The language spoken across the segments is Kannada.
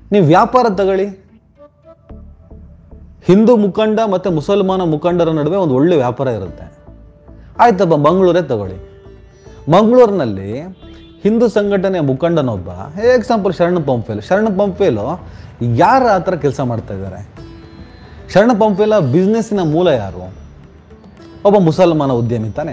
ನೀವು ವ್ಯಾಪಾರ ತಗೊಳ್ಳಿ ಹಿಂದೂ ಮುಖಂಡ ಮತ್ತು ಮುಸಲ್ಮಾನ ಮುಖಂಡರ ನಡುವೆ ಒಂದು ಒಳ್ಳೆ ವ್ಯಾಪಾರ ಇರುತ್ತೆ ಆಯ್ತಪ್ಪ ಮಂಗಳೂರೇ ತಗೊಳ್ಳಿ ಮಂಗಳೂರಿನಲ್ಲಿ ಹಿಂದೂ ಸಂಘಟನೆಯ ಮುಖಂಡನೊಬ್ಬ ಎಕ್ಸಾಂಪಲ್ ಶರಣ ಪಂಪೇಲು ಶರಣ ಪಂಪೇಲು ಯಾರು ಆ ಥರ ಕೆಲಸ ಮಾಡ್ತಾ ಇದ್ದಾರೆ ಶರಣ ಪಂಪೇಲ ಬಿಸ್ನೆಸ್ಸಿನ ಮೂಲ ಯಾರು ಒಬ್ಬ ಮುಸಲ್ಮಾನ ಉದ್ಯಮಿ ತಾನೆ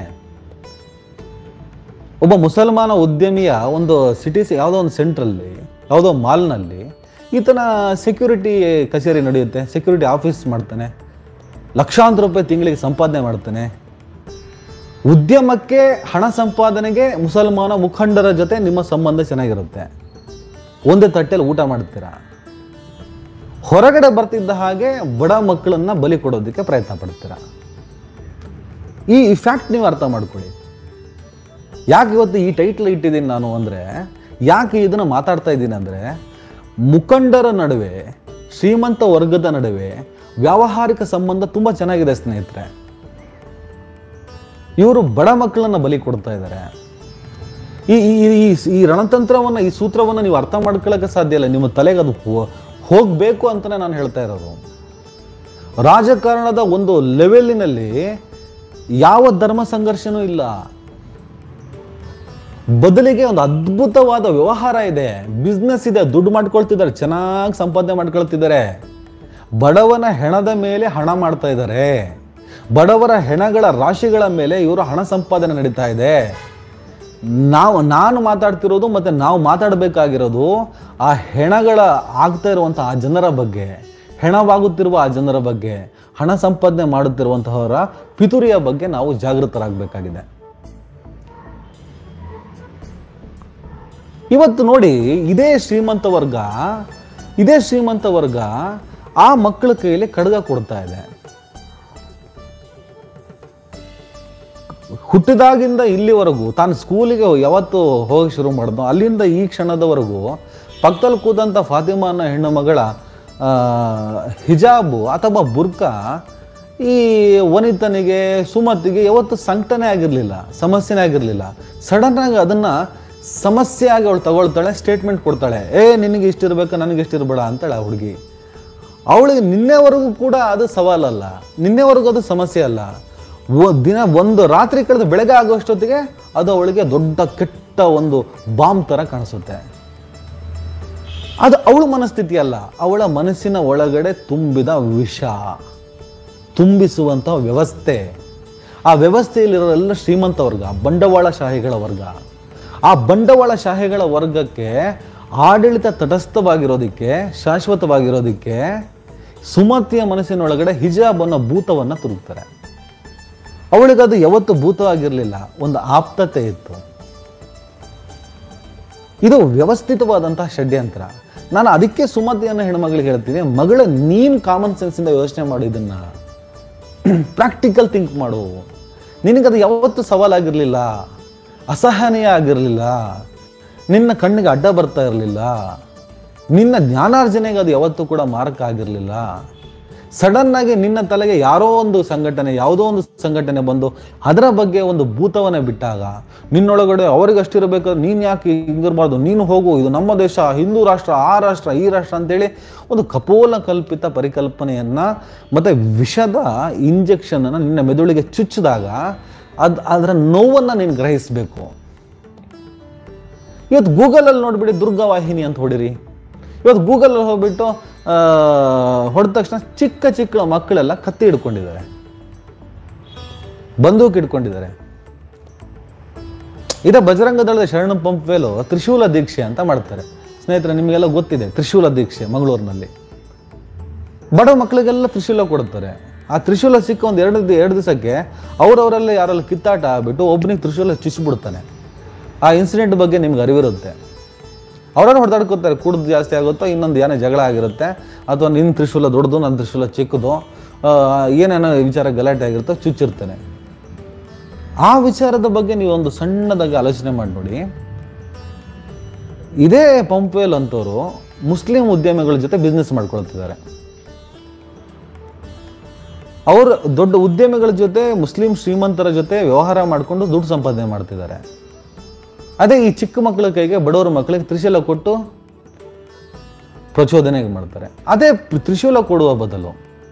ಒಬ್ಬ ಮುಸಲ್ಮಾನ ಉದ್ಯಮಿಯ ಒಂದು ಸಿಟೀಸ್ ಯಾವುದೋ ಒಂದು ಸೆಂಟ್ರಲ್ಲಿ ಯಾವುದೋ ಮಾಲ್ನಲ್ಲಿ ಈತನ ಸೆಕ್ಯೂರಿಟಿ ಕಚೇರಿ ನಡೆಯುತ್ತೆ ಸೆಕ್ಯೂರಿಟಿ ಆಫೀಸ್ ಮಾಡ್ತಾನೆ ಲಕ್ಷಾಂತರ ರೂಪಾಯಿ ತಿಂಗಳಿಗೆ ಸಂಪಾದನೆ ಮಾಡ್ತಾನೆ ಉದ್ಯಮಕ್ಕೆ ಹಣ ಸಂಪಾದನೆಗೆ ಮುಸಲ್ಮಾನ ಮುಖಂಡರ ಜೊತೆ ನಿಮ್ಮ ಸಂಬಂಧ ಚೆನ್ನಾಗಿರುತ್ತೆ ಒಂದೇ ತಟ್ಟೆಯಲ್ಲಿ ಊಟ ಮಾಡ್ತೀರಾ ಹೊರಗಡೆ ಬರ್ತಿದ್ದ ಹಾಗೆ ಬಡ ಮಕ್ಕಳನ್ನ ಬಲಿ ಕೊಡೋದಕ್ಕೆ ಪ್ರಯತ್ನ ಪಡ್ತೀರಾ ಈ ಫ್ಯಾಕ್ಟ್ ನೀವು ಅರ್ಥ ಮಾಡ್ಕೊಳ್ಳಿ ಯಾಕೆ ಇವತ್ತು ಈ ಟೈಟ್ಲ್ ಇಟ್ಟಿದ್ದೀನಿ ನಾನು ಅಂದರೆ ಯಾಕೆ ಇದನ್ನು ಮಾತಾಡ್ತಾ ಇದ್ದೀನಿ ಅಂದರೆ ಮುಖಂಡರ ನಡುವೆ ಶ್ರೀಮಂತ ವರ್ಗದ ನಡುವೆ ವ್ಯಾವಹಾರಿಕ ಸಂಬಂಧ ತುಂಬ ಚೆನ್ನಾಗಿದೆ ಸ್ನೇಹಿತರೆ ಇವರು ಬಡ ಮಕ್ಕಳನ್ನ ಬಲಿ ಕೊಡ್ತಾ ಇದ್ದಾರೆ ಈ ಈ- ಈ ಈ ರಣತಂತ್ರವನ್ನು ಈ ಸೂತ್ರವನ್ನು ನೀವು ಅರ್ಥ ಮಾಡ್ಕೊಳ್ಳೋಕೆ ಸಾಧ್ಯ ಇಲ್ಲ ನಿಮ್ಮ ತಲೆಗೆ ಅದು ಹೋ- ಹೋಗ್ಬೇಕು ಅಂತಲೇ ನಾನು ಹೇಳ್ತಾ ಇರೋದು ರಾಜಕಾರಣದ ಒಂದು ಲೆವೆಲಿನಲ್ಲಿ ಯಾವ ಧರ್ಮ ಸಂಘರ್ಷನೂ ಇಲ್ಲ ಬದಲಿಗೆ ಒಂದು ಅದ್ಭುತವಾದ ವ್ಯವಹಾರ ಇದೆ ಬಿಸ್ನೆಸ್ ಇದೆ ದುಡ್ಡು ಮಾಡ್ಕೊಳ್ತಿದ್ದಾರೆ ಚೆನ್ನಾಗಿ ಸಂಪಾದನೆ ಮಾಡ್ಕೊಳ್ತಿದ್ದಾರೆ ಬಡವನ ಹೆಣದ ಮೇಲೆ ಹಣ ಮಾಡ್ತಾ ಇದ್ದಾರೆ ಬಡವರ ಹೆಣಗಳ ರಾಶಿಗಳ ಮೇಲೆ ಇವರು ಹಣ ಸಂಪಾದನೆ ನಡೀತಾ ಇದೆ ನಾವು ನಾನು ಮಾತಾಡ್ತಿರೋದು ಮತ್ತೆ ನಾವು ಮಾತಾಡಬೇಕಾಗಿರೋದು ಆ ಹೆಣಗಳ ಆಗ್ತಾ ಇರುವಂತಹ ಆ ಜನರ ಬಗ್ಗೆ ಹೆಣವಾಗುತ್ತಿರುವ ಆ ಜನರ ಬಗ್ಗೆ ಹಣ ಸಂಪಾದನೆ ಮಾಡುತ್ತಿರುವಂತಹವರ ಪಿತುರಿಯ ಬಗ್ಗೆ ನಾವು ಜಾಗೃತರಾಗಬೇಕಾಗಿದೆ ಇವತ್ತು ನೋಡಿ ಇದೇ ಶ್ರೀಮಂತ ವರ್ಗ ಇದೇ ಶ್ರೀಮಂತ ವರ್ಗ ಆ ಮಕ್ಕಳ ಕೈಯಲ್ಲಿ ಕಡ್ಗ ಕೊಡ್ತಾ ಇದೆ ಹುಟ್ಟಿದಾಗಿಂದ ಇಲ್ಲಿವರೆಗೂ ತಾನು ಸ್ಕೂಲಿಗೆ ಯಾವತ್ತು ಹೋಗಿ ಶುರು ಮಾಡಿದ್ನೋ ಅಲ್ಲಿಂದ ಈ ಕ್ಷಣದವರೆಗೂ ಪಕ್ಕದಲ್ಲಿ ಕೂದಂಥ ಫಾತಿಮಾ ಅನ್ನೋ ಹೆಣ್ಣು ಮಗಳ ಆ, ಹಿಜಾಬು ಅಥವಾ ಬುರ್ಕಾ ಈ ವನಿತನಿಗೆ ಸುಮತಿಗೆ ಯಾವತ್ತು ಸಂಕಟನೇ ಆಗಿರಲಿಲ್ಲ ಸಮಸ್ಯೆನೇ ಆಗಿರಲಿಲ್ಲ ಸಡನ್ನಾಗಿ ಅದನ್ನು ಸಮಸ್ಯೆಯಾಗಿ ಅವಳು ತಗೊಳ್ತಾಳೆ ಸ್ಟೇಟ್ಮೆಂಟ್ ಕೊಡ್ತಾಳೆ ಏ ನಿನಗೆ ಇಷ್ಟಿರ್ಬೇಕು ನನಗೆ ಇಷ್ಟಿರ್ಬೇಡ ಅಂತಾಳೆ ಆ ಹುಡುಗಿ ಅವಳಿಗೆ ನಿನ್ನೆವರೆಗೂ ಕೂಡ ಅದು ಸವಾಲಲ್ಲ ನಿನ್ನೆವರೆಗೂ ಅದು ಸಮಸ್ಯೆ ಅಲ್ಲ ಒ- ದಿನ ಒಂದು ರಾತ್ರಿ ಕಳೆದು ಬೆಳಗ್ಗೆ ಆಗೋಷ್ಟೊತ್ತಿಗೆ ಅದು ಅವಳಿಗೆ ದೊಡ್ಡ ಕೆಟ್ಟ ಒಂದು ಬಾಂಬ್ ಥರ ಕಾಣಿಸುತ್ತೆ ಅದು ಅವಳ ಮನಸ್ಥಿತಿ ಅಲ್ಲ ಅವಳ ಮನಸ್ಸಿನ ಒಳಗಡೆ ತುಂಬಿದ ವಿಷ ತುಂಬಿಸುವಂತಹ ವ್ಯವಸ್ಥೆ ಆ ವ್ಯವಸ್ಥೆಯಲ್ಲಿರೋರೆಲ್ಲ ಶ್ರೀಮಂತ ವರ್ಗ ಬಂಡವಾಳಶಾಹಿಗಳ ವರ್ಗ ಆ ಬಂಡವಾಳಶಾಹಿಗಳ ವರ್ಗಕ್ಕೆ ಆಡಳಿತ ತಟಸ್ಥವಾಗಿರೋದಕ್ಕೆ ಶಾಶ್ವತವಾಗಿರೋದಕ್ಕೆ ಸುಮತಿಯ ಮನಸ್ಸಿನೊಳಗಡೆ ಹಿಜಾಬ್ ಅನ್ನೋ ಭೂತವನ್ನು ತುರುಕ್ತಾರೆ ಅವಳಿಗೆ ಅದು ಯಾವತ್ತು ಭೂತವಾಗಿರಲಿಲ್ಲ ಒಂದು ಆಪ್ತತೆ ಇತ್ತು ಇದು ವ್ಯವಸ್ಥಿತವಾದಂತಹ ಷಡ್ಯಂತ್ರ ನಾನು ಅದಕ್ಕೆ ಸುಮತಿಯನ್ನು ಹೆಣ್ಮಗಳಿಗೆ ಹೇಳ್ತೀನಿ ಮಗಳ ನೀನ್ ಕಾಮನ್ ಸೆನ್ಸಿಂದ ಯೋಚನೆ ಮಾಡು ಇದನ್ನ ಪ್ರಾಕ್ಟಿಕಲ್ ಥಿಂಕ್ ಮಾಡು ನಿನಗದು ಯಾವತ್ತೂ ಸವಾಲಾಗಿರಲಿಲ್ಲ ಅಸಹನೀಯ ಆಗಿರಲಿಲ್ಲ ನಿನ್ನ ಕಣ್ಣಿಗೆ ಅಡ್ಡ ಬರ್ತಾ ಇರಲಿಲ್ಲ ನಿನ್ನ ಜ್ಞಾನಾರ್ಜನೆಗೆ ಅದು ಯಾವತ್ತೂ ಕೂಡ ಮಾರಕ ಆಗಿರಲಿಲ್ಲ ಸಡನ್ ಆಗಿ ನಿನ್ನ ತಲೆಗೆ ಯಾರೋ ಒಂದು ಸಂಘಟನೆ ಯಾವುದೋ ಒಂದು ಸಂಘಟನೆ ಬಂದು ಅದರ ಬಗ್ಗೆ ಒಂದು ಭೂತವನ್ನೇ ಬಿಟ್ಟಾಗ ನಿನ್ನೊಳಗಡೆ ಅವ್ರಿಗೆ ಅಷ್ಟಿರಬೇಕಾದ್ರೆ ನೀನು ಯಾಕೆ ಹಿಂಗಿರ್ಬಾರ್ದು ನೀನು ಹೋಗು ಇದು ನಮ್ಮ ದೇಶ ಹಿಂದೂ ರಾಷ್ಟ್ರ ಆ ರಾಷ್ಟ್ರ ಈ ರಾಷ್ಟ್ರ ಅಂತೇಳಿ ಒಂದು ಕಪೋಲ ಕಲ್ಪಿತ ಪರಿಕಲ್ಪನೆಯನ್ನ ಮತ್ತೆ ವಿಷದ ಇಂಜೆಕ್ಷನ್ ಅನ್ನ ನಿನ್ನ ಮೆದುಳಿಗೆ ಚುಚ್ಚಿದಾಗ ಅದ್ ಅದರ ನೋವನ್ನು ನೀನು ಗ್ರಹಿಸಬೇಕು ಇವತ್ತು ಗೂಗಲಲ್ಲಿ ನೋಡ್ಬಿಡಿ ದುರ್ಗವಾಹಿನಿ ಅಂತ ಹೊಡಿರಿ ಇವತ್ತು ಗೂಗಲಲ್ಲಿ ಹೋಗ್ಬಿಟ್ಟು ಹೊಡೆದ ತಕ್ಷಣ ಚಿಕ್ಕ ಚಿಕ್ಕ ಮಕ್ಕಳೆಲ್ಲ ಕತ್ತಿ ಹಿಡ್ಕೊಂಡಿದ್ದಾರೆ ಬಂದೂಕ್ ಹಿಡ್ಕೊಂಡಿದ್ದಾರೆ ಇದೇ ಬಜರಂಗ ದಳದ ಶರಣ ಪಂಪ್ವೇಲು ತ್ರಿಶೂಲ ದೀಕ್ಷೆ ಅಂತ ಮಾಡ್ತಾರೆ ಸ್ನೇಹಿತರೆ ನಿಮಗೆಲ್ಲ ಗೊತ್ತಿದೆ ತ್ರಿಶೂಲ ದೀಕ್ಷೆ ಮಂಗಳೂರಿನಲ್ಲಿ ಬಡ ಮಕ್ಕಳಿಗೆಲ್ಲ ತ್ರಿಶೂಲ ಕೊಡ್ತಾರೆ ಆ ತ್ರಿಶೂಲ ಸಿಕ್ಕ ಒಂದು ಎರಡು ದಿ- ಎರಡು ದಿವಸಕ್ಕೆ ಅವರವರಲ್ಲೇ ಯಾರೆಲ್ಲ ಕಿತ್ತಾಟ ಆಗ್ಬಿಟ್ಟು ಒಬ್ಬನಿಗೆ ತ್ರಿಶೂಲ ಚುಚ್ಚಿಬಿಡ್ತಾನೆ ಆ ಇನ್ಸಿಡೆಂಟ್ ಬಗ್ಗೆ ನಿಮ್ಗೆ ಅರಿವಿರುತ್ತೆ ಅವರನ್ನು ಹೊಡೆದಾಡ್ಕೋತಾರೆ ಕುಡ್ದು ಜಾಸ್ತಿ ಆಗುತ್ತೋ ಇನ್ನೊಂದು ಏನೇ ಜಗಳ ಆಗಿರುತ್ತೆ ಅಥವಾ ನಿನ್ನ ತ್ರಿಶೂಲ ದೊಡ್ಡದು ನನ್ನ ತ್ರಿಶೂಲ ಚಿಕ್ಕದು ಆ, ಏನೇನೋ ವಿಚಾರ ಗಲಾಟೆ ಆಗಿರುತ್ತೋ ಚುಚ್ಚಿರ್ತಾನೆ ಆ ವಿಚಾರದ ಬಗ್ಗೆ ನೀವು ಒಂದು ಸಣ್ಣದಾಗಿ ಆಲೋಚನೆ ಮಾಡಿ ನೋಡಿ ಇದೇ ಪಂಪೇಲ್ ಅಂತವರು ಮುಸ್ಲಿಂ ಉದ್ಯಮಿಗಳ ಜೊತೆ ಬಿಸ್ನೆಸ್ ಮಾಡ್ಕೊಳ್ತಿದ್ದಾರೆ ಅವರು ದೊಡ್ಡ ಉದ್ಯಮಿಗಳ ಜೊತೆ ಮುಸ್ಲಿಂ ಶ್ರೀಮಂತರ ಜೊತೆ ವ್ಯವಹಾರ ಮಾಡಿಕೊಂಡು ದುಡ್ಡು ಸಂಪಾದನೆ ಮಾಡ್ತಿದ್ದಾರೆ ಅದೇ ಈ ಚಿಕ್ಕ ಮಕ್ಕಳ ಕೈಗೆ ಬಡವರ ಮಕ್ಕಳಿಗೆ ತ್ರಿಶೂಲ ಕೊಟ್ಟು ಪ್ರಚೋದನೆ ಮಾಡ್ತಾರೆ ಅದೇ ತ್ರಿಶೂಲ ಕೊಡುವ ಬದಲು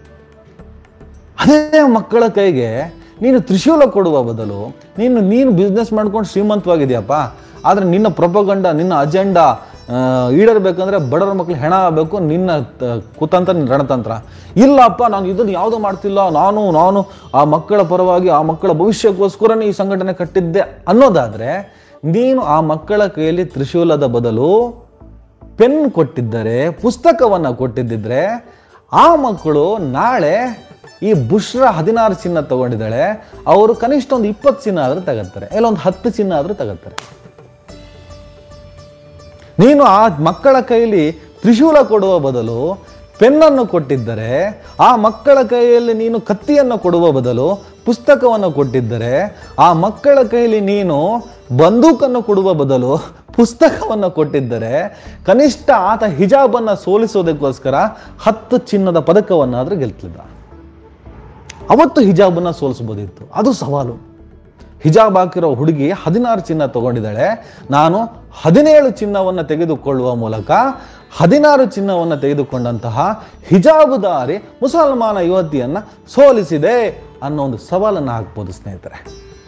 ಅದೇ ಮಕ್ಕಳ ಕೈಗೆ ನೀನು ತ್ರಿಶೂಲ ಕೊಡುವ ಬದಲು ನೀನು ನೀನು ಬಿಸ್ನೆಸ್ ಮಾಡ್ಕೊಂಡು ಶ್ರೀಮಂತವಾಗಿದೆಯಪ್ಪ ಆದರೆ ನಿನ್ನ ಪ್ರೊಪಗಂಡ ನಿನ್ನ ಅಜೆಂಡಾ ಈಡೇರ್ಬೇಕಂದ್ರೆ ಬಡವರ ಮಕ್ಳು ಹೆಣ ಆಗಬೇಕು ನಿನ್ನ ತ- ಕುತಂತ್ರ ನಿನ್ನ ರಣತಂತ್ರ ಇಲ್ಲಪ್ಪ ನಾನು ಇದನ್ನು ಯಾವುದೂ ಮಾಡ್ತಿಲ್ಲ ನಾನು ನಾನು ಆ ಮಕ್ಕಳ ಪರವಾಗಿ ಆ ಮಕ್ಕಳ ಭವಿಷ್ಯಕ್ಕೋಸ್ಕರನೇ ಈ ಸಂಘಟನೆ ಕಟ್ಟಿದ್ದೆ ಅನ್ನೋದಾದರೆ ನೀನು ಆ ಮಕ್ಕಳ ಕೈಯಲ್ಲಿ ತ್ರಿಶೂಲದ ಬದಲು ಪೆನ್ ಕೊಟ್ಟಿದ್ದರೆ ಪುಸ್ತಕವನ್ನು ಕೊಟ್ಟಿದ್ದಿದ್ರೆ ಆ ಮಕ್ಕಳು ನಾಳೆ ಈ ಬುಷ್ರ ಹದಿನಾರು ಚಿನ್ನ ತಗೊಂಡಿದ್ದಾಳೆ ಅವರು ಕನಿಷ್ಠ ಒಂದು ಇಪ್ಪತ್ತು ಚಿನ್ನ ಆದರೂ ತಗೋತಾರೆ ಇಲ್ಲ ಒಂದು ಹತ್ತು ಚಿನ್ನ ಆದರೂ ತಗೋತಾರೆ ನೀನು ಆ ಮಕ್ಕಳ ಕೈಲಿ ತ್ರಿಶೂಲ ಕೊಡುವ ಬದಲು ಪೆನ್ನನ್ನು ಕೊಟ್ಟಿದ್ದರೆ ಆ ಮಕ್ಕಳ ಕೈಯಲ್ಲಿ ನೀನು ಕತ್ತಿಯನ್ನು ಕೊಡುವ ಬದಲು ಪುಸ್ತಕವನ್ನು ಕೊಟ್ಟಿದ್ದರೆ ಆ ಮಕ್ಕಳ ಕೈಲಿ ನೀನು ಬಂದೂಕನ್ನು ಕೊಡುವ ಬದಲು ಪುಸ್ತಕವನ್ನು ಕೊಟ್ಟಿದ್ದರೆ ಕನಿಷ್ಠ ಆತ ಹಿಜಾಬನ್ನು ಸೋಲಿಸೋದಕ್ಕೋಸ್ಕರ ಹತ್ತು ಚಿನ್ನದ ಪದಕವನ್ನಾದರೂ ಗೆಲ್ತಿದ್ದ ಅವತ್ತು ಹಿಜಾಬನ್ನು ಸೋಲಿಸ್ಬೋದಿತ್ತು ಅದು ಸವಾಲು ಹಿಜಾಬ್ ಹಾಕಿರೋ ಹುಡುಗಿ ಹದಿನಾರು ಚಿನ್ನ ತಗೊಂಡಿದ್ದಾಳೆ ನಾನು ಹದಿನೇಳು ಚಿನ್ನವನ್ನು ತೆಗೆದುಕೊಳ್ಳುವ ಮೂಲಕ ಹದಿನಾರು ಚಿನ್ನವನ್ನು ತೆಗೆದುಕೊಂಡಂತಹ ಹಿಜಾಬುದಾರಿ ಮುಸಲ್ಮಾನ ಯುವತಿಯನ್ನ ಸೋಲಿಸಿದೆ ಅನ್ನೋ ಒಂದು ಸವಾಲನ್ನು ಹಾಕ್ಬೋದು ಸ್ನೇಹಿತರೆ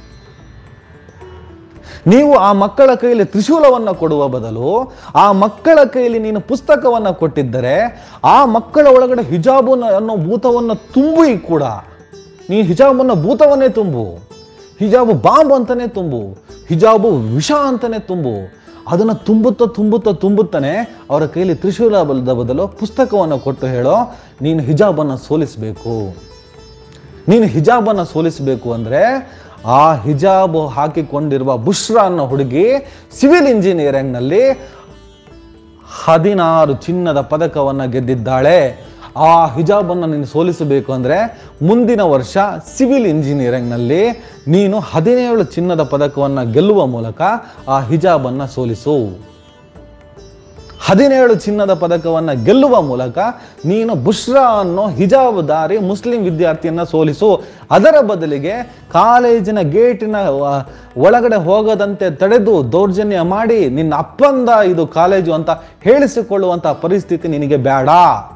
ನೀವು ಆ ಮಕ್ಕಳ ಕೈಯಲ್ಲಿ ತ್ರಿಶೂಲವನ್ನು ಕೊಡುವ ಬದಲು ಆ ಮಕ್ಕಳ ಕೈಯಲ್ಲಿ ನೀನು ಪುಸ್ತಕವನ್ನು ಕೊಟ್ಟಿದ್ದರೆ ಆ ಮಕ್ಕಳ ಒಳಗಡೆ ಹಿಜಾಬು ಅನ್ನೋ ಭೂತವನ್ನು ತುಂಬಿ ಕೂಡ ನೀನು ಹಿಜಾಬನ್ನು ಭೂತವನ್ನೇ ತುಂಬು ಹಿಜಾಬು ಬಾಂಬ್ ಅಂತಾನೆ ತುಂಬು ಹಿಜಾಬು ವಿಷ ಅಂತಾನೆ ತುಂಬು ಅದನ್ನು ತುಂಬುತ್ತಾ ತುಂಬುತ್ತಾ ತುಂಬುತ್ತಾನೆ ಅವರ ಕೈಯಲ್ಲಿ ತ್ರಿಶೂಲ ಬಲದ ಬದಲು ಪುಸ್ತಕವನ್ನು ಕೊಟ್ಟು ಹೇಳೋ ನೀನು ಹಿಜಾಬನ್ನು ಸೋಲಿಸಬೇಕು ನೀನು ಹಿಜಾಬನ್ನು ಸೋಲಿಸಬೇಕು ಅಂದರೆ ಆ ಹಿಜಾಬ್ ಹಾಕಿಕೊಂಡಿರುವ ಬುಷ್ರಾ ಅನ್ನೋ ಹುಡುಗಿ ಸಿವಿಲ್ ಇಂಜಿನಿಯರಿಂಗ್ನಲ್ಲಿ ಹದಿನಾರು ಚಿನ್ನದ ಪದಕವನ್ನು ಗೆದ್ದಿದ್ದಾಳೆ ಆ ಹಿಜಾಬನ್ನು ನೀನು ಸೋಲಿಸಬೇಕು ಅಂದರೆ ಮುಂದಿನ ವರ್ಷ ಸಿವಿಲ್ ಇಂಜಿನಿಯರಿಂಗ್ನಲ್ಲಿ ನೀನು ಹದಿನೇಳು ಚಿನ್ನದ ಪದಕವನ್ನು ಗೆಲ್ಲುವ ಮೂಲಕ ಆ ಹಿಜಾಬನ್ನು ಸೋಲಿಸು ಹದಿನೇಳು ಚಿನ್ನದ ಪದಕವನ್ನು ಗೆಲ್ಲುವ ಮೂಲಕ ನೀನು ಬುಷ್ರಾ ಅನ್ನೋ ಹಿಜಾಬ್ದಾರಿ ಮುಸ್ಲಿಂ ವಿದ್ಯಾರ್ಥಿಯನ್ನ ಸೋಲಿಸು ಅದರ ಬದಲಿಗೆ ಕಾಲೇಜಿನ ಗೇಟಿನ ಆ, ಒಳಗಡೆ ಹೋಗದಂತೆ ತಡೆದು ದೌರ್ಜನ್ಯ ಮಾಡಿ ನಿನ್ನ ಅಪ್ಪಂದ ಇದು ಕಾಲೇಜು ಅಂತ ಹೇಳಿಸಿಕೊಳ್ಳುವಂಥ ಪರಿಸ್ಥಿತಿ ನಿನಗೆ ಬೇಡ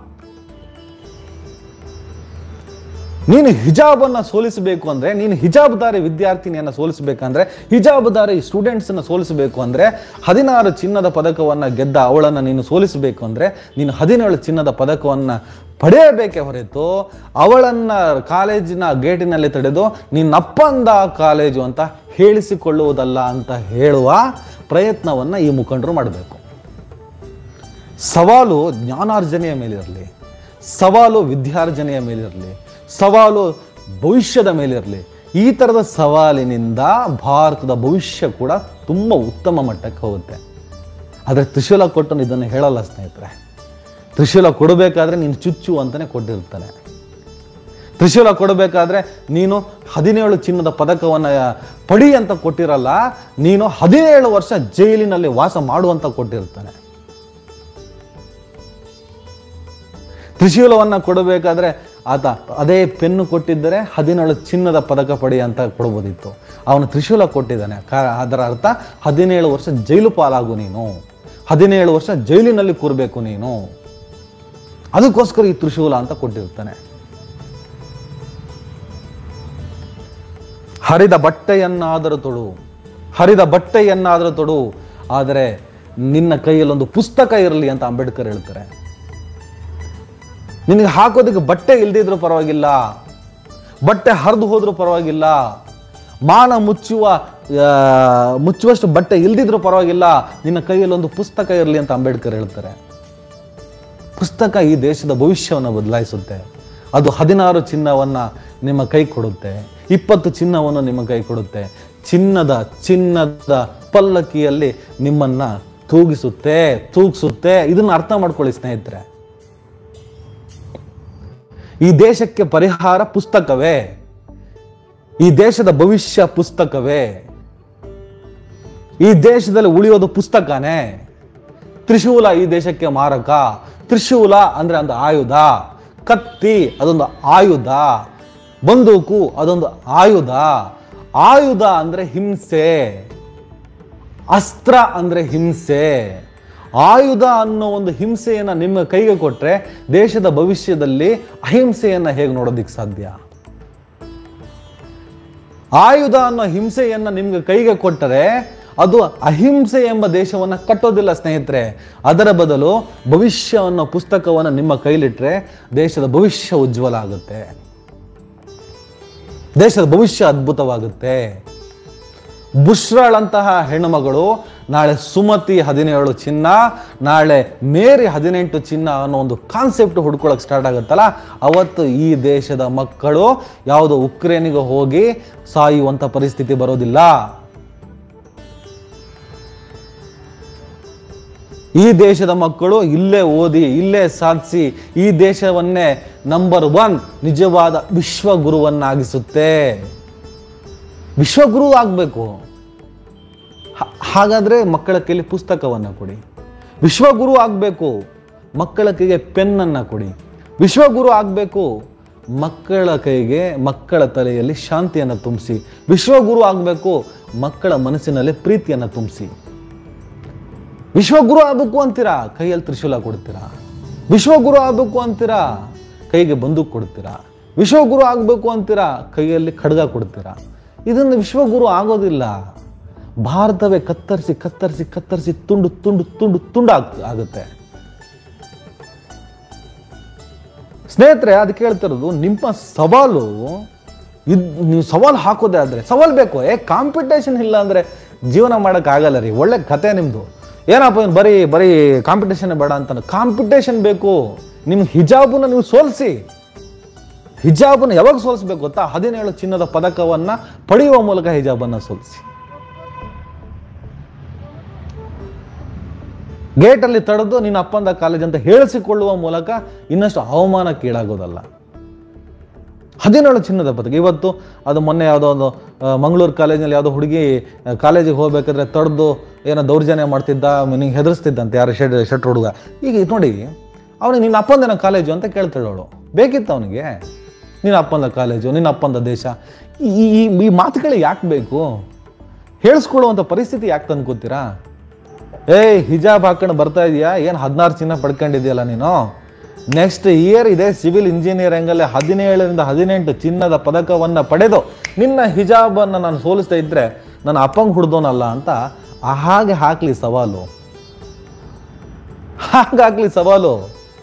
ನೀನು ಹಿಜಾಬನ್ನು ಸೋಲಿಸಬೇಕು ಅಂದರೆ ನೀನು ಹಿಜಾಬ್ದಾರಿ ವಿದ್ಯಾರ್ಥಿನಿಯನ್ನು ಸೋಲಿಸಬೇಕಂದ್ರೆ ಹಿಜಾಬ್ದಾರಿ ಸ್ಟೂಡೆಂಟ್ಸನ್ನು ಸೋಲಿಸಬೇಕು ಅಂದರೆ ಹದಿನಾರು ಚಿನ್ನದ ಪದಕವನ್ನು ಗೆದ್ದ ಅವಳನ್ನು ನೀನು ಸೋಲಿಸಬೇಕು ಅಂದರೆ ನೀನು ಹದಿನೇಳು ಚಿನ್ನದ ಪದಕವನ್ನು ಪಡೆಯಬೇಕೇ ಹೊರತು ಅವಳನ್ನು ಕಾಲೇಜಿನ ಗೇಟಿನಲ್ಲಿ ತಡೆದು ನಿನ್ನಪ್ಪಂದ ಕಾಲೇಜು ಅಂತ ಹೇಳಿಸಿಕೊಳ್ಳುವುದಲ್ಲ ಅಂತ ಹೇಳುವ ಪ್ರಯತ್ನವನ್ನು ಈ ಮುಖಂಡರು ಮಾಡಬೇಕು ಸವಾಲು ಜ್ಞಾನಾರ್ಜನೆಯ ಮೇಲಿರಲಿ ಸವಾಲು ವಿದ್ಯಾರ್ಜನೆಯ ಮೇಲಿರಲಿ ಸವಾಲು ಭವಿಷ್ಯದ ಮೇಲಿರಲಿ ಈ ಥರದ ಸವಾಲಿನಿಂದ ಭಾರತದ ಭವಿಷ್ಯ ಕೂಡ ತುಂಬ ಉತ್ತಮ ಮಟ್ಟಕ್ಕೆ ಹೋಗುತ್ತೆ ಆದರೆ ತ್ರಿಶೂಲ ಕೊಟ್ಟು ಇದನ್ನು ಹೇಳಲ್ಲ ಸ್ನೇಹಿತರೆ ತ್ರಿಶೂಲ ಕೊಡಬೇಕಾದ್ರೆ ನೀನು ಚುಚ್ಚು ಅಂತಲೇ ಕೊಟ್ಟಿರ್ತಾನೆ ತ್ರಿಶೂಲ ಕೊಡಬೇಕಾದ್ರೆ ನೀನು ಹದಿನೇಳು ಚಿನ್ನದ ಪದಕವನ್ನು ಪಡಿ ಅಂತ ಕೊಟ್ಟಿರಲ್ಲ ನೀನು ಹದಿನೇಳು ವರ್ಷ ಜೈಲಿನಲ್ಲಿ ವಾಸ ಮಾಡುವಂತ ಕೊಟ್ಟಿರ್ತಾನೆ ತ್ರಿಶೂಲವನ್ನು ಕೊಡಬೇಕಾದ್ರೆ ಆತ ಅದೇ ಪೆನ್ನು ಕೊಟ್ಟಿದ್ದರೆ ಹದಿನೇಳು ಚಿನ್ನದ ಪದಕ ಪಡಿ ಅಂತ ಕೊಡ್ಬೋದಿತ್ತು ಅವನು ತ್ರಿಶೂಲ ಕೊಟ್ಟಿದ್ದಾನೆ ಕಾ ಅದರ ಅರ್ಥ ಹದಿನೇಳು ವರ್ಷ ಜೈಲು ಪಾಲಾಗು ನೀನು ಹದಿನೇಳು ವರ್ಷ ಜೈಲಿನಲ್ಲಿ ಕೂರಬೇಕು ನೀನು ಅದಕ್ಕೋಸ್ಕರ ಈ ತ್ರಿಶೂಲ ಅಂತ ಕೊಟ್ಟಿರ್ತಾನೆ ಹರಿದ ಬಟ್ಟೆಯನ್ನಾದರೂ ತೊಡು ಹರಿದ ಬಟ್ಟೆಯನ್ನಾದರೂ ತೊಡು ಆದರೆ ನಿನ್ನ ಕೈಯಲ್ಲೊಂದು ಪುಸ್ತಕ ಇರಲಿ ಅಂತ ಅಂಬೇಡ್ಕರ್ ಹೇಳ್ತಾರೆ ನಿನಗೆ ಹಾಕೋದಕ್ಕೆ ಬಟ್ಟೆ ಇಲ್ದಿದ್ರು ಪರವಾಗಿಲ್ಲ ಬಟ್ಟೆ ಹರಿದು ಹೋದ್ರೂ ಪರವಾಗಿಲ್ಲ ಮಾನ ಮುಚ್ಚುವ ಆ, ಮುಚ್ಚುವಷ್ಟು ಬಟ್ಟೆ ಇಲ್ದಿದ್ರು ಪರವಾಗಿಲ್ಲ ನಿನ್ನ ಕೈಯಲ್ಲಿ ಒಂದು ಪುಸ್ತಕ ಇರಲಿ ಅಂತ ಅಂಬೇಡ್ಕರ್ ಹೇಳ್ತಾರೆ ಪುಸ್ತಕ ಈ ದೇಶದ ಭವಿಷ್ಯವನ್ನು ಬದಲಾಯಿಸುತ್ತೆ ಅದು ಹದಿನಾರು ಚಿನ್ನವನ್ನ ನಿಮ್ಮ ಕೈ ಕೊಡುತ್ತೆ ಇಪ್ಪತ್ತು ಚಿನ್ನವನ್ನು ನಿಮ್ಮ ಕೈ ಕೊಡುತ್ತೆ ಚಿನ್ನದ ಚಿನ್ನದ ಪಲ್ಲಕ್ಕಿಯಲ್ಲಿ ನಿಮ್ಮನ್ನ ತೂಗಿಸುತ್ತೆ ತೂಗಿಸುತ್ತೆ ಇದನ್ನ ಅರ್ಥ ಮಾಡ್ಕೊಳ್ಳಿ ಸ್ನೇಹಿತರೆ ಈ ದೇಶಕ್ಕೆ ಪರಿಹಾರ ಪುಸ್ತಕವೇ ಈ ದೇಶದ ಭವಿಷ್ಯ ಪುಸ್ತಕವೇ ಈ ದೇಶದಲ್ಲಿ ಉಳಿಯೋದು ಪುಸ್ತಕನೇ ತ್ರಿಶೂಲ ಈ ದೇಶಕ್ಕೆ ಮಾರಕ ತ್ರಿಶೂಲ ಅಂದ್ರೆ ಒಂದು ಆಯುಧ ಕತ್ತಿ ಅದೊಂದು ಆಯುಧ ಬಂದೂಕು ಅದೊಂದು ಆಯುಧ ಆಯುಧ ಅಂದ್ರೆ ಹಿಂಸೆ ಅಸ್ತ್ರ ಅಂದ್ರೆ ಹಿಂಸೆ ಆಯುಧ ಅನ್ನೋ ಒಂದು ಹಿಂಸೆಯನ್ನು ನಿಮ್ಮ ಕೈಗೆ ಕೊಟ್ಟರೆ ದೇಶದ ಭವಿಷ್ಯದಲ್ಲಿ ಅಹಿಂಸೆಯನ್ನು ಹೇಗೆ ನೋಡೋದಿಕ್ಕೆ ಸಾಧ್ಯ ಆಯುಧ ಅನ್ನೋ ಹಿಂಸೆಯನ್ನು ನಿಮ್ಗೆ ಕೈಗೆ ಕೊಟ್ಟರೆ ಅದು ಅಹಿಂಸೆ ಎಂಬ ದೇಶವನ್ನು ಕಟ್ಟೋದಿಲ್ಲ ಸ್ನೇಹಿತರೆ ಅದರ ಬದಲು ಭವಿಷ್ಯ ಅನ್ನೋ ಪುಸ್ತಕವನ್ನು ನಿಮ್ಮ ಕೈಲಿಟ್ರೆ ದೇಶದ ಭವಿಷ್ಯ ಉಜ್ವಲ ಆಗುತ್ತೆ ದೇಶದ ಭವಿಷ್ಯ ಅದ್ಭುತವಾಗುತ್ತೆ ಬುಷ್ರಾಳಂತಹ ಹೆಣ್ಣುಮಗಳು ನಾಳೆ ಸುಮತಿ ಹದಿನೇಳು ಚಿನ್ನ ನಾಳೆ ಮೇರಿ ಹದಿನೆಂಟು ಚಿನ್ನ ಅನ್ನೋ ಒಂದು ಕಾನ್ಸೆಪ್ಟ್ ಹುಡ್ಕೊಳಕ್ ಸ್ಟಾರ್ಟ್ ಆಗುತ್ತಲ್ಲ ಅವತ್ತು ಈ ದೇಶದ ಮಕ್ಕಳು ಯಾವುದೋ ಉಕ್ರೇನಿಗೆ ಹೋಗಿ ಸಾಯುವಂಥ ಪರಿಸ್ಥಿತಿ ಬರೋದಿಲ್ಲ ಈ ದೇಶದ ಮಕ್ಕಳು ಇಲ್ಲೇ ಓದಿ ಇಲ್ಲೇ ಸಾಧಿಸಿ ಈ ದೇಶವನ್ನೇ ನಂಬರ್ ಒನ್ ನಿಜವಾದ ವಿಶ್ವಗುರುವನ್ನಾಗಿಸುತ್ತೆ ವಿಶ್ವಗುರು ಆಗಬೇಕು ಹಾಗಾದ್ರೆ ಮಕ್ಕಳ ಕೈಲಿ ಪುಸ್ತಕವನ್ನು ಕೊಡಿ ವಿಶ್ವಗುರು ಆಗಬೇಕು ಮಕ್ಕಳ ಕೈಗೆ ಪೆನ್ನನ್ನು ಕೊಡಿ ವಿಶ್ವಗುರು ಆಗಬೇಕು ಮಕ್ಕಳ ಕೈಗೆ ಮಕ್ಕಳ ತಲೆಯಲ್ಲಿ ಶಾಂತಿಯನ್ನು ತುಂಬಿಸಿ ವಿಶ್ವಗುರು ಆಗಬೇಕು ಮಕ್ಕಳ ಮನಸ್ಸಿನಲ್ಲಿ ಪ್ರೀತಿಯನ್ನು ತುಂಬಿಸಿ ವಿಶ್ವಗುರು ಆಗಬೇಕು ಅಂತೀರಾ ಕೈಯಲ್ಲಿ ತ್ರಿಶೂಲ ಕೊಡ್ತೀರಾ ವಿಶ್ವಗುರು ಆಗಬೇಕು ಅಂತೀರಾ ಕೈಗೆ ಬಂದೂಕ್ ಕೊಡ್ತೀರಾ ವಿಶ್ವಗುರು ಆಗಬೇಕು ಅಂತೀರಾ ಕೈಯಲ್ಲಿ ಖಡ್ಗ ಕೊಡ್ತೀರಾ ಇದನ್ನು ವಿಶ್ವಗುರು ಆಗೋದಿಲ್ಲ ಭಾರತವೇ ಕತ್ತರಿಸಿ ಕತ್ತರಿಸಿ ಕತ್ತರಿಸಿ ತುಂಡು ತುಂಡು ತುಂಡು ತುಂಡು ಆಗ್ ಆಗುತ್ತೆ ಸ್ನೇಹಿತರೆ ಅದಕ್ಕೆ ಹೇಳ್ತಿರೋದು ನಿಮ್ಮ ಸವಾಲು ಇದ್ ನೀವು ಸವಾಲು ಹಾಕೋದೇ ಆದರೆ ಸವಾಲು ಬೇಕು ಏ ಕಾಂಪಿಟೇಷನ್ ಇಲ್ಲ ಅಂದರೆ ಜೀವನ ಮಾಡೋಕ್ಕಾಗಲ್ಲ ರೀ ಒಳ್ಳೆ ಕತೆ ನಿಮ್ಮದು ಏನಪ್ಪ ಇವ್ನು ಬರೀ ಬರೀ ಕಾಂಪಿಟೇಷನ್ ಬೇಡ ಅಂತ ಕಾಂಪಿಟೇಷನ್ ಬೇಕು ನಿಮ್ಮ ಹಿಜಾಬನ್ನ ನೀವು ಸೋಲಿಸಿ ಹಿಜಾಬನ್ನು ಯಾವಾಗ ಸೋಲಿಸ್ಬೇಕು ಗೊತ್ತಾ ಹದಿನೇಳು ಚಿನ್ನದ ಪದಕವನ್ನ ಪಡೆಯುವ ಮೂಲಕ ಹಿಜಾಬನ್ನು ಸೋಲಿಸಿ ಗೇಟಲ್ಲಿ ತಡೆದು ನಿನ್ನ ಅಪ್ಪಂದ ಕಾಲೇಜ್ ಅಂತ ಹೇಳಿಸಿಕೊಳ್ಳುವ ಮೂಲಕ ಇನ್ನಷ್ಟು ಅವಮಾನಕ್ಕೀಡಾಗೋದಲ್ಲ ಹದಿನೇಳು ಚಿನ್ನದ ಪದಕ ಇವತ್ತು ಅದು ಮೊನ್ನೆ ಯಾವುದೋ ಒಂದು ಆ, ಮಂಗಳೂರು ಕಾಲೇಜಿನಲ್ಲಿ ಯಾವುದೋ ಹುಡುಗಿ ಕಾಲೇಜಿಗೆ ಹೋಗ್ಬೇಕಾದ್ರೆ ತಡೆದು ಏನೋ ದೌರ್ಜನ್ಯ ಮಾಡ್ತಿದ್ದ ನಿಂಗೆ ಹೆದರ್ಸ್ತಿದ್ದಂತೆ ಯಾರು ಶೆಡ್ ಶೆಟ್ರ್ ಹುಡುಗ ಈಗ ಇದು ನೋಡಿ ಅವನಿಗೆ ನಿನ್ನ ಅಪ್ಪಂದೇನೋ ಕಾಲೇಜು ಅಂತ ಕೇಳ್ತಾಳೆ ಅವಳು ಬೇಕಿತ್ತು ಅವನಿಗೆ ನಿನ್ನ ಅಪ್ಪಂದ ಕಾಲೇಜು ನಿನ್ನ ಅಪ್ಪಂದ ದೇಶ ಈ ಈ ಈ ಮಾತುಗಳು ಯಾಕೆ ಬೇಕು ಹೇಳಿಸ್ಕೊಳ್ಳುವಂಥ ಪರಿಸ್ಥಿತಿ ಯಾಕೆ ತಂದ್ಕೋತೀರಾ ಏಯ್ ಹಿಜಾಬ್ ಹಾಕೊಂಡು ಬರ್ತಾ ಇದೀಯಾ ಏನು ಹದಿನಾರು ಚಿನ್ನ ಪಡ್ಕೊಂಡಿದ್ಯಲ್ಲ ನೀನು ನೆಕ್ಸ್ಟ್ ಇಯರ್ ಇದೆ ಸಿವಿಲ್ ಇಂಜಿನಿಯರಿಂಗಲ್ಲಿ ಹದಿನೇಳರಿಂದ ಹದಿನೆಂಟು ಚಿನ್ನದ ಪದಕವನ್ನು ಪಡೆದು ನಿನ್ನ ಹಿಜಾಬನ್ನು ನಾನು ಸೋಲಿಸ್ತಾ ಇದ್ರೆ ನನ್ನ ಅಪ್ಪಂಗೆ ಹುಡ್ದೋನಲ್ಲ ಅಂತ ಆ ಹಾಗೆ ಹಾಕ್ಲಿ ಸವಾಲು ಹಾಗೆ ಹಾಕ್ಲಿ ಸವಾಲು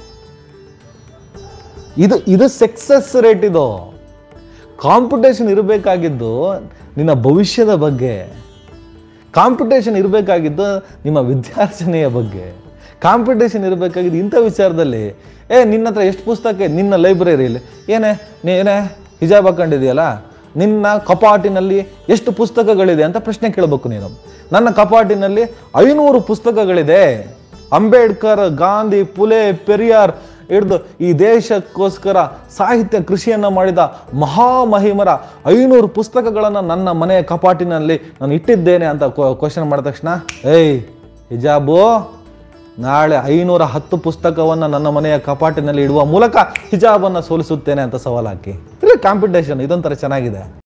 ಇದು ಇದು ಸಕ್ಸಸ್ ರೇಟ್ ಇದು ಕಾಂಪಿಟೇಷನ್ ಇರಬೇಕಾಗಿದ್ದು ನಿನ್ನ ಭವಿಷ್ಯದ ಬಗ್ಗೆ ಕಾಂಪಿಟೇಷನ್ ಇರಬೇಕಾಗಿದ್ದು ನಿಮ್ಮ ವಿದ್ಯಾರ್ಜನೆಯ ಬಗ್ಗೆ ಕಾಂಪಿಟೇಷನ್ ಇರಬೇಕಾಗಿದ್ದು ಇಂಥ ವಿಚಾರದಲ್ಲಿ ಏ ನಿನ್ನ ಹತ್ರ ಎಷ್ಟು ಪುಸ್ತಕ ಇದೆ ನಿನ್ನ ಲೈಬ್ರರಿಯಲ್ಲಿ ಏನೇ ನೀ ಏನೇ ಹಿಜಾಬ್ ಹಾಕೊಂಡಿದೆಯಲ್ಲ ನಿನ್ನ ಕಪಾಟಿನಲ್ಲಿ ಎಷ್ಟು ಪುಸ್ತಕಗಳಿದೆ ಅಂತ ಪ್ರಶ್ನೆ ಕೇಳಬೇಕು ನೀನು ನನ್ನ ಕಪಾಟಿನಲ್ಲಿ ಐನೂರು ಪುಸ್ತಕಗಳಿದೆ ಅಂಬೇಡ್ಕರ್ ಗಾಂಧಿ ಪುಲೆ ಪೆರಿಯಾರ್ ಹಿಡಿದು ಈ ದೇಶಕ್ಕೋಸ್ಕರ ಸಾಹಿತ್ಯ ಕೃಷಿಯನ್ನು ಮಾಡಿದ ಮಹಾಮಹಿಮರ ಐನೂರು ಪುಸ್ತಕಗಳನ್ನು ನನ್ನ ಮನೆಯ ಕಪಾಟಿನಲ್ಲಿ ನಾನು ಇಟ್ಟಿದ್ದೇನೆ ಅಂತ ಕ್ವಶನ್ ಮಾಡಿದ ತಕ್ಷಣ ಏಯ್ ಹಿಜಾಬು ನಾಳೆ ಐನೂರ ಹತ್ತು ಪುಸ್ತಕವನ್ನು ನನ್ನ ಮನೆಯ ಕಪಾಟಿನಲ್ಲಿ ಇಡುವ ಮೂಲಕ ಹಿಜಾಬನ್ನು ಸೋಲಿಸುತ್ತೇನೆ ಅಂತ ಸವಾಲು ಹಾಕಿ ಇಲ್ಲಿ ಕಾಂಪಿಟೇಷನ್ ಇದೊಂಥರ ಚೆನ್ನಾಗಿದೆ